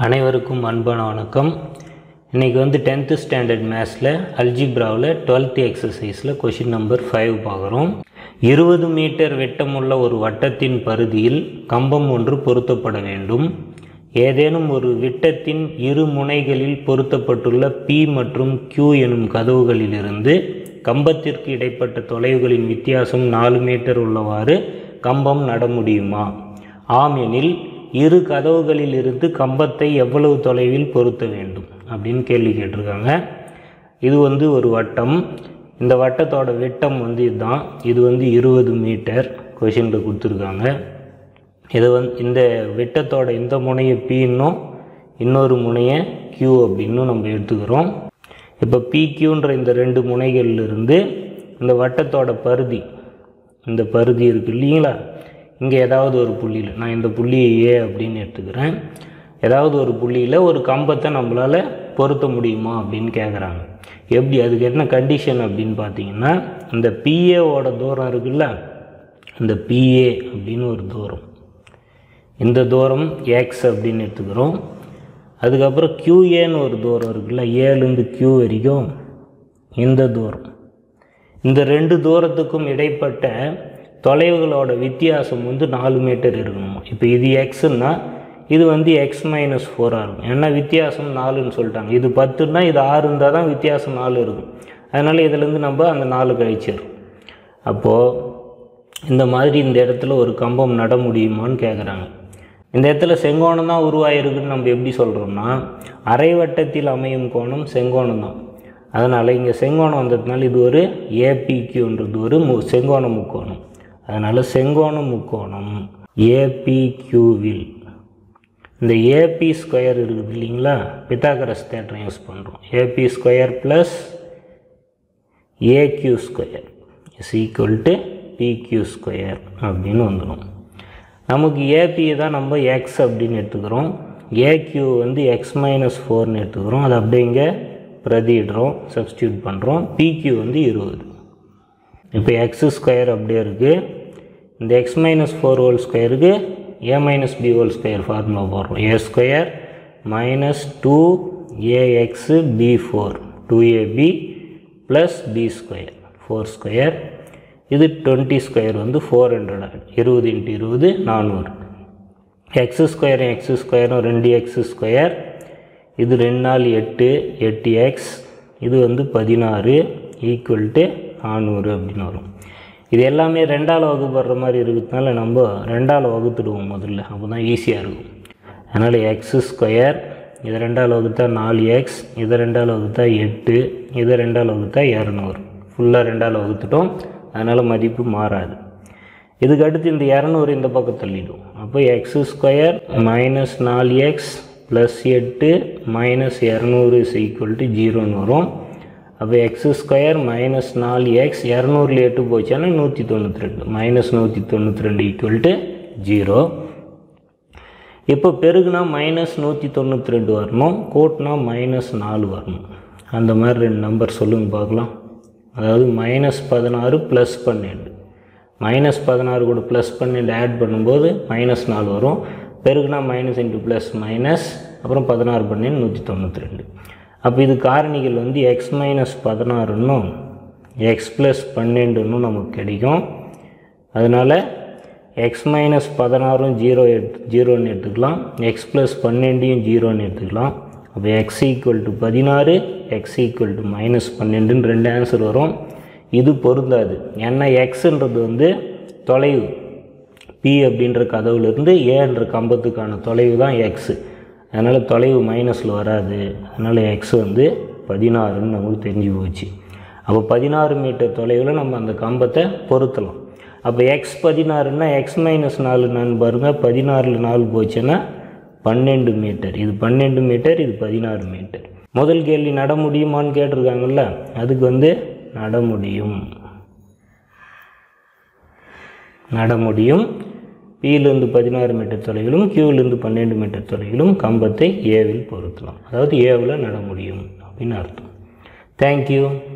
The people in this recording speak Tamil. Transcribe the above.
அனைவருக்கும் அன்பான வணக்கம் இன்றைக்கி வந்து டென்த்து ஸ்டாண்டர்ட் மேத்ஸில் அல்ஜிப்ராவில் டுவெல்த்து எக்ஸசைஸில் கொஷின் நம்பர் ஃபைவ் பார்க்குறோம் இருபது மீட்டர் விட்டமுள்ள ஒரு வட்டத்தின் பரிதியில் கம்பம் ஒன்று பொருத்தப்பட வேண்டும் ஏதேனும் ஒரு விட்டத்தின் இரு முனைகளில் பொருத்தப்பட்டுள்ள P மற்றும் Q எனும் கதவுகளிலிருந்து கம்பத்திற்கு இடைப்பட்ட தொலைவுகளின் வித்தியாசம் நாலு மீட்டர் உள்ளவாறு கம்பம் நட முடியுமா ஆம் எனில் இரு கதவுகளில் இருந்து கம்பத்தை எவ்வளவு தொலைவில் பொருத்த வேண்டும் அப்படின்னு கேள்வி கேட்டிருக்காங்க இது வந்து ஒரு வட்டம் இந்த வட்டத்தோட விட்டம் வந்து இதுதான் இது வந்து இருபது மீட்டர் கொஷினில் கொடுத்துருக்காங்க இது வந்து இந்த விட்டத்தோட இந்த முனையை பின்னும் இன்னொரு முனையை Q அப்படின்னு நம்ம எடுத்துக்கிறோம் இப்போ பிக்யூன்ற இந்த ரெண்டு முனைகள்லேருந்து இந்த வட்டத்தோட பருதி இந்த பருதி இருக்குது இல்லைங்களா இங்கே ஏதாவது ஒரு புள்ளியில் நான் இந்த புள்ளியை ஏ அப்படின்னு எடுத்துக்கிறேன் ஏதாவது ஒரு புள்ளியில் ஒரு கம்பத்தை நம்மளால் பொருத்த முடியுமா அப்படின்னு கேட்குறாங்க எப்படி அதுக்கு என்ன கண்டிஷன் அப்படின்னு பார்த்தீங்கன்னா இந்த பிஏவோட தூரம் இருக்குல்ல இந்த பிஏ அப்படின்னு ஒரு தூரம் இந்த தூரம் எக்ஸ் அப்படின்னு எடுத்துக்கிறோம் அதுக்கப்புறம் கியூஏன்னு ஒரு தூரம் இருக்குல்ல ஏலேருந்து கியூ வரைக்கும் இந்த தூரம் இந்த ரெண்டு தூரத்துக்கும் இடைப்பட்ட தொலைவுகளோட வித்தியாசம் வந்து நாலு மீட்டர் இருக்கணுமா இப்போ இது எக்ஸுன்னா இது வந்து எக்ஸ் மைனஸ் ஃபோராக இருக்கும் ஏன்னா வித்தியாசம் நாலுன்னு சொல்லிட்டாங்க இது பத்துன்னா இது ஆறு இருந்தால் தான் வித்தியாசம் நாலு இருக்கும் அதனால் இதுலேருந்து நம்ம அந்த நாலு கழிச்சிடும் அப்போது இந்த மாதிரி இந்த இடத்துல ஒரு கம்பம் நட முடியுமான்னு கேட்குறாங்க இந்த இடத்துல செங்கோணம் தான் உருவாயிருக்குன்னு நம்ம எப்படி சொல்கிறோம்னா அரைவட்டத்தில் அமையும் கோணம் செங்கோணம் தான் அதனால் இங்கே செங்கோணம் வந்ததுனால இது ஒரு ஏபிக்யூன்றது ஒரு மு செங்கோண முக்கோணம் அதனால் செங்கோண முக்கோணம் ஏபிக்யூவில் இந்த ஏபி ஸ்கொயர் இருக்குது இல்லைங்களா பித்தாகரஸ் தேட்டரை யூஸ் பண்ணுறோம் AB square plus AQ square is equal to PQ square அப்படின்னு வந்துடும் நமக்கு ஏபி தான் நம்ம எக்ஸ் அப்படின்னு எடுத்துக்கிறோம் ஏக்யூ வந்து எக்ஸ் மைனஸ் ஃபோர்னு எடுத்துக்கிறோம் அது அப்படியே இங்கே பிரதிடுறோம் சப்ஸ்டியூட் பண்ணுறோம் பிக்யூ வந்து இருபது இப்போ எக்ஸ் ஸ்கொயர் அப்படியே இருக்குது இந்த எக்ஸ் மைனஸ் ஃபோர் ஹோல் ஸ்கொயருக்கு a minus b whole square formula போடுறோம் a square minus two a x b four two ab plus b square four square இது டுவெண்ட்டி ஸ்கொயர் வந்து ஃபோர் ஹண்ட்ரட் இருபது இன்ட்டு இருபது நானூறு எக்ஸ் ஸ்கொயரும் எக்ஸ் ஸ்கொயரும் ரெண்டு எக்ஸ் ஸ்கொயர் இது ரெண்டு நாள் எட்டு எட்டு எக்ஸ் இது வந்து பதினாறு ஈக்குவல் டு நானூறு அப்படின்னு வரும் இது எல்லாமே ரெண்டால் வகுப்படுற மாதிரி இருக்கிறதுனால நம்ம ரெண்டால் வகுத்துடுவோம் முதல்ல அப்போ தான் ஈஸியாக இருக்கும் அதனால் எக்ஸ் ஸ்கொயர் இதை ரெண்டால் வகுத்தா நாலு எக்ஸ் இதை ரெண்டால் வகுத்தா எட்டு இதை ரெண்டால் வகுத்தா இரநூறு ஃபுல்லாக ரெண்டால் வகுத்துட்டோம் அதனால் மதிப்பு மாறாது இதுக்கு அடுத்து இந்த இரநூறு இந்த பக்கம் தள்ளிடும் அப்போ எக்ஸ் ஸ்கொயர் மைனஸ் நாலு எக்ஸ் ப்ளஸ் எட்டு மைனஸ் இரநூறு இஸ் ஈக்குவல் டு ஜீரோன்னு வரும் அப்போ எக்ஸ் ஸ்கொயர் மைனஸ் நாலு எக்ஸ் இரநூறுல எட்டு போச்சுன்னா நூற்றி தொண்ணூற்றி ரெண்டு மைனஸ் நூற்றி தொண்ணூற்றி ரெண்டு ஈக்குவல் டு ஜீரோ இப்போ பெருகுனா மைனஸ் நூற்றி தொண்ணூற்றி ரெண்டு வரணும் கூட்டினா மைனஸ் நாலு வரணும் அந்த மாதிரி ரெண்டு நம்பர் சொல்லுங்கள் பார்க்கலாம் அதாவது மைனஸ் பதினாறு ப்ளஸ் பன்னெண்டு மைனஸ் பதினாறு கூட ப்ளஸ் பன்னெண்டு ஆட் பண்ணும்போது மைனஸ் நாலு வரும் பெருகுனா மைனஸ் இன்ட்டு ப்ளஸ் மைனஸ் அப்புறம் பதினாறு பன்னெண்டு நூற்றி தொண்ணூற்றி ரெண்டு அப்போ இது காரணிகள் வந்து எக்ஸ் மைனஸ் பதினாறுன்னும் எக்ஸ் ப்ளஸ் பன்னெண்டுன்னும் நமக்கு கிடைக்கும் அதனால் எக்ஸ் மைனஸ் பதினாறும் ஜீரோ எடுத்து ஜீரோன்னு எடுத்துக்கலாம் எக்ஸ் ப்ளஸ் பன்னெண்டையும் ஜீரோன்னு எடுத்துக்கலாம் அப்போ எக்ஸ் ஈக்குவல் டு பதினாறு எக்ஸ் ஈக்குவல் டு மைனஸ் பன்னெண்டுன்னு ரெண்டு ஆன்சர் வரும் இது பொருந்தாது ஏன்னா எக்ஸுன்றது வந்து தொலைவு பி அப்படின்ற கதவுலேருந்து ஏன்ற கம்பத்துக்கான தொலைவு தான் எக்ஸு அதனால் தொலைவு மைனஸில் வராது அதனால் எக்ஸ் வந்து பதினாறுன்னு நமக்கு தெரிஞ்சு போச்சு அப்போ பதினாறு மீட்டர் தொலைவில் நம்ம அந்த கம்பத்தை பொருத்தலாம் அப்போ எக்ஸ் பதினாறுன்னா எக்ஸ் மைனஸ் நாலு நான் பாருங்கள் பதினாறில் நாலு போச்சுன்னா பன்னெண்டு மீட்டர் இது பன்னெண்டு மீட்டர் இது பதினாறு மீட்டர் முதல் கேள்வி நட முடியுமான்னு கேட்டிருக்காங்கல்ல அதுக்கு வந்து நட முடியும் நட முடியும் பியிலிருந்து பதினாறு மீட்டர் தொலைவிலும் கியூவிலிருந்து பன்னெண்டு மீட்டர் தொலைவிலும் கம்பத்தை ஏவில் பொருத்தலாம் அதாவது ஏவில் நட முடியும் அப்படின்னு அர்த்தம் தேங்க்யூ